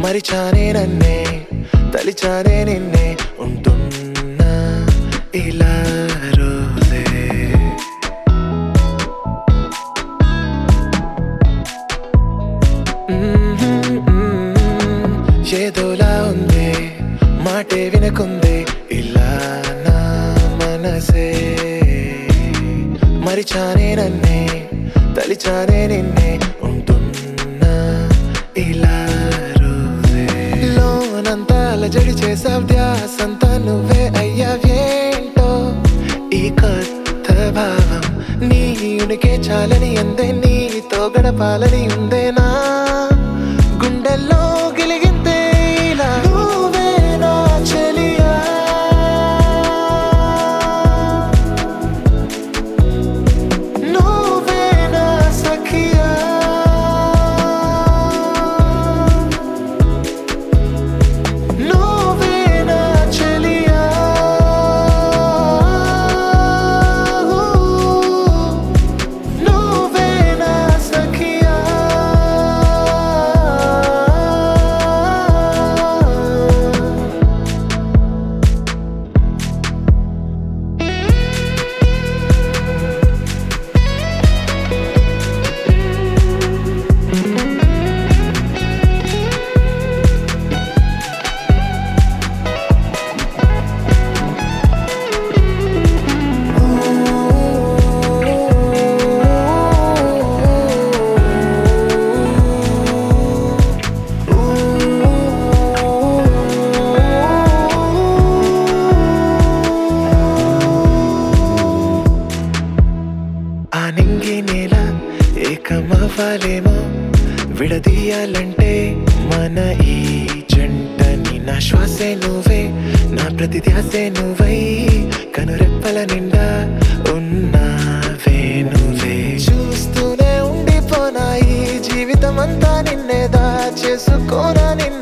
మరిచానే నన్నే తలిచానే నిన్నే ఉంటున్నా ఇలా రోజే ఏదోలా ఉంది మాటే వినకుంది ఇలా నా మనసే మరిచానే నన్నే తలిచానే నిన్నే ఉంటున్నా ఇలా రోజే లోనంతా అలజడి చేసావు ధ్యాసంతా నువ్వే అయ్యావేంటో ఈ కొత్త భావం నీ ఉనికే చాలని అందే నీతో గడపాలని ఉందేనా గుండెల్లో గిలిగిందే ఇలా నువ్వే నా చెలియా నువ్వే నా సఖియా నువ్వే నా చెలియా నువ్వే నా సఖియా ఆ నింగి నేల ఏకమవ్వాలేమో విడదీయాలంటే మన ఈ జంటని నా శ్వాసే నువ్వే నా ప్రతి ధ్యాసే నువ్వై కనురెప్పల నిండా ఉన్నావే నువ్వే చూస్తూనే ఉండిపోనా ఈ జీవితం అంతా నిన్నే దా చేసుకోనా నిన్ను